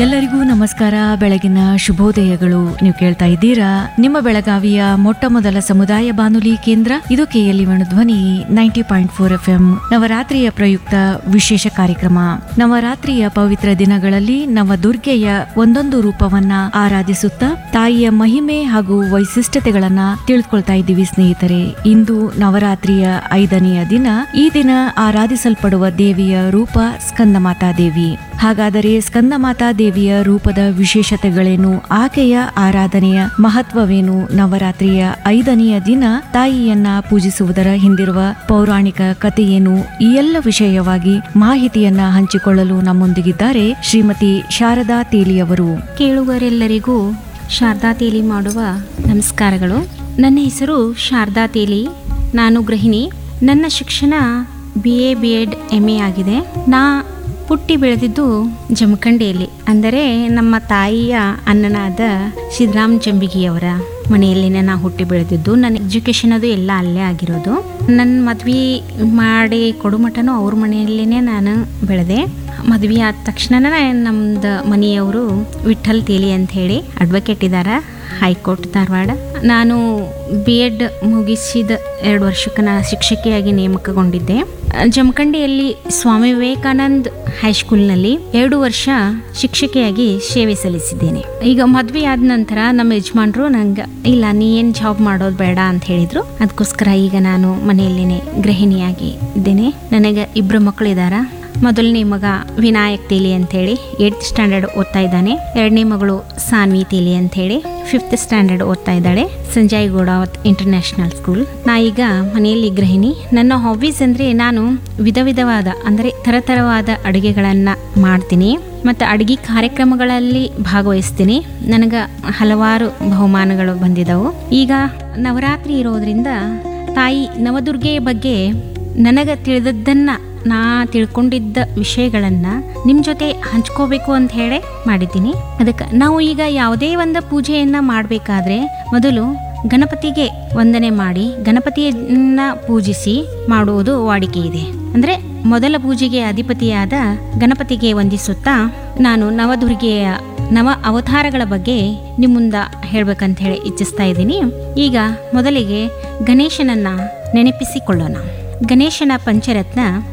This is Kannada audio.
ಎಲ್ಲರಿಗೂ ನಮಸ್ಕಾರ ಬೆಳಗಿನ ಶುಭೋದಯಗಳು ನೀವು ಕೇಳ್ತಾ ಇದ್ದೀರಾ ನಿಮ್ಮ ಬೆಳಗಾವಿಯ ಮೊಟ್ಟ ಮೊದಲ ಸಮುದಾಯ ಬಾನುಲಿ ಕೇಂದ್ರ ಇದು KLE Dhwani ninety point four F M ನವರಾತ್ರಿಯ ಪ್ರಯುಕ್ತ ವಿಶೇಷ ಕಾರ್ಯಕ್ರಮ ನವರಾತ್ರಿಯ ಪವಿತ್ರ ದಿನಗಳಲ್ಲಿ ನವ ದುರ್ಗೆಯ ಒಂದೊಂದು ರೂಪವನ್ನ ಆರಾಧಿಸುತ್ತಾ ತಾಯಿಯ ಮಹಿಮೆ ಹಾಗೂ ವೈಶಿಷ್ಟ್ಯತೆಗಳನ್ನ ತಿಳಿದುಕೊಳ್ತಾ ಇದ್ದೀವಿ ಸ್ನೇಹಿತರೆ ಇಂದು ನವರಾತ್ರಿಯ ಐದನೆಯ ದಿನ ಈ ದಿನ ಆರಾಧಿಸಲ್ಪಡುವ ದೇವಿಯ ರೂಪ ಸ್ಕಂದಮಾತಾ ದೇವಿ ಹಾಗಾದರೆ ಸ್ಕಂದಮಾತಾ ದೇವಿಯ ರೂಪದ ವಿಶೇಷತೆಗಳೇನು ಆಕೆಯ ಆರಾಧನೆಯ ಮಹತ್ವವೇನು ನವರಾತ್ರಿಯ ಐದನೆಯ ದಿನ ತಾಯಿಯನ್ನ ಪೂಜಿಸುವುದರ ಹಿಂದಿರುವ ಪೌರಾಣಿಕ ಕಥೆಯೇನು ಈ ಎಲ್ಲ ವಿಷಯವಾಗಿ ಮಾಹಿತಿಯನ್ನ ಹಂಚಿಕೊಳ್ಳಲು ನಮ್ಮೊಂದಿಗಿದ್ದಾರೆ ಶ್ರೀಮತಿ ಶಾರದಾ ತೇಲಿಯವರು ಕೇಳುಗರೆಲ್ಲರಿಗೂ ಶಾರದಾ ತೇಲಿ ಮಾಡುವ ನಮಸ್ಕಾರಗಳು ನನ್ನ ಹೆಸರು ಶಾರದಾ ತೇಲಿ ನಾನು ಗೃಹಿಣಿ ನನ್ನ ಶಿಕ್ಷಣ B A B Ed M A ಆಗಿದೆ ನಾ ಹುಟ್ಟಿ ಬೆಳೆದಿದ್ದು ಜಮಖಂಡಿಯಲ್ಲಿ ಅಂದರೆ ನಮ್ಮ ತಾಯಿಯ ಅಣ್ಣನಾದ ಸಿದ್ದರಾಮ್ ಜಂಬಿಗಿಯವರ ಮನೆಯಲ್ಲಿನೇ ನಾ ಹುಟ್ಟಿ ಬೆಳೆದಿದ್ದು ನನ್ನ ಎಜುಕೇಷನ್ ಅದು ಎಲ್ಲ ಅಲ್ಲೇ ಆಗಿರೋದು ನನ್ನ ಮದ್ವೆ ಮಾಡಿ ಕೊಡುಮಟನೂ ಅವ್ರ ಮನೆಯಲ್ಲೇ ನಾನು ಬೆಳೆದೆ ಮದ್ವೆ ಆದ ತಕ್ಷಣನೇ ನಮ್ದು ಮನೆಯವರು ವಿಠಲ್ ತೇಲಿ ಅಂತ ಹೇಳಿ ಅಡ್ವೊಕೇಟ್ ಇದ್ದಾರೆ ಹೈಕೋರ್ಟ್ ಧಾರವಾಡ ನಾನು ಬಿ ಎಡ್ ಮುಗಿಸಿದ ಎರಡು ವರ್ಷಕ್ಕೆ ನಾನು ಶಿಕ್ಷಕಿಯಾಗಿ ನೇಮಕಗೊಂಡಿದ್ದೆ ಜಮಖಂಡಿಯಲ್ಲಿ ಸ್ವಾಮಿ ವಿವೇಕಾನಂದ್ ಹೈಸ್ಕೂಲ್ನಲ್ಲಿ ಎರಡು ವರ್ಷ ಶಿಕ್ಷಕಿಯಾಗಿ ಸೇವೆ ಸಲ್ಲಿಸಿದ್ದೇನೆ ಈಗ ಮದ್ವೆ ಆದ ನಂತರ ನಮ್ಮ ಯಜಮಾನ್ರು ನಂಗೆ ಇಲ್ಲ ನೀ ಏನು ಜಾಬ್ ಮಾಡೋದು ಬೇಡ ಅಂತ ಹೇಳಿದ್ರು ಅದಕ್ಕೋಸ್ಕರ ಈಗ ನಾನು ಮನೆಯಲ್ಲೇನೆ ಗೃಹಿಣಿಯಾಗಿ ಇದ್ದೇನೆ ನನಗೆ ಇಬ್ಬರು ಮಕ್ಕಳಿದಾರ ಮೊದಲನೇ ಮಗ ವಿನಾಯಕ್ ತೇಲಿ ಅಂತೇಳಿ ಏಯ್ತ್ ಸ್ಟ್ಯಾಂಡರ್ಡ್ ಓದ್ತಾ ಇದ್ದಾನೆ ಎರಡನೇ ಮಗಳು ಸಾನ್ವಿ ತೇಲಿ ಅಂತೇಳಿ ಫಿಫ್ತ್ ಸ್ಟ್ಯಾಂಡರ್ಡ್ ಓದ್ತಾ ಇದ್ದಾಳೆ ಸಂಜಯ್ ಗೋಡಾವತ್ ಇಂಟರ್ನ್ಯಾಷನಲ್ ಸ್ಕೂಲ್ ನಾ ಈಗ ಮನೆಯಲ್ಲಿ ಗೃಹಿಣಿ ನನ್ನ ಹಾಬೀಸ್ ಅಂದರೆ ನಾನು ವಿಧ ವಿಧವಾದ ಅಂದರೆ ಥರಥರವಾದ ಅಡುಗೆಗಳನ್ನು ಮಾಡ್ತೀನಿ ಮತ್ತು ಅಡುಗೆ ಕಾರ್ಯಕ್ರಮಗಳಲ್ಲಿ ಭಾಗವಹಿಸ್ತೀನಿ ನನಗೆ ಹಲವಾರು ಬಹುಮಾನಗಳು ಬಂದಿದ್ದವು ಈಗ ನವರಾತ್ರಿ ಇರೋದ್ರಿಂದ ತಾಯಿ ನವದುರ್ಗೆಯ ಬಗ್ಗೆ ನನಗೆ ತಿಳಿದದ್ದನ್ನು ನಾ ತಿಳ್ಕೊಂಡಿದ್ದ ವಿಷಯಗಳನ್ನು ನಿಮ್ಮ ಜೊತೆ ಹಂಚ್ಕೋಬೇಕು ಅಂತ ಹೇಳಿ ಮಾಡಿದ್ದೀನಿ ಅದಕ್ಕೆ ನಾವು ಈಗ ಯಾವುದೇ ಒಂದು ಪೂಜೆಯನ್ನು ಮಾಡಬೇಕಾದ್ರೆ ಮೊದಲು ಗಣಪತಿಗೆ ವಂದನೆ ಮಾಡಿ ಗಣಪತಿಯನ್ನ ಪೂಜಿಸಿ ಮಾಡುವುದು ವಾಡಿಕೆ ಇದೆ ಅಂದರೆ ಮೊದಲ ಪೂಜೆಗೆ ಅಧಿಪತಿಯಾದ ಗಣಪತಿಗೆ ವಂದಿಸುತ್ತಾ ನಾನು ನವದುರ್ಗೆಯ ನವ ಅವತಾರಗಳ ಬಗ್ಗೆ ನಿಮ್ಮ ಮುಂದೆ ಹೇಳ್ಬೇಕಂತ ಹೇಳಿ ಇಚ್ಛಿಸ್ತಾ ಇದ್ದೀನಿ ಈಗ ಮೊದಲಿಗೆ ಗಣೇಶನನ್ನ ನೆನಪಿಸಿಕೊಳ್ಳೋಣ ಗಣೇಶನ ಪಂಚರತ್ನ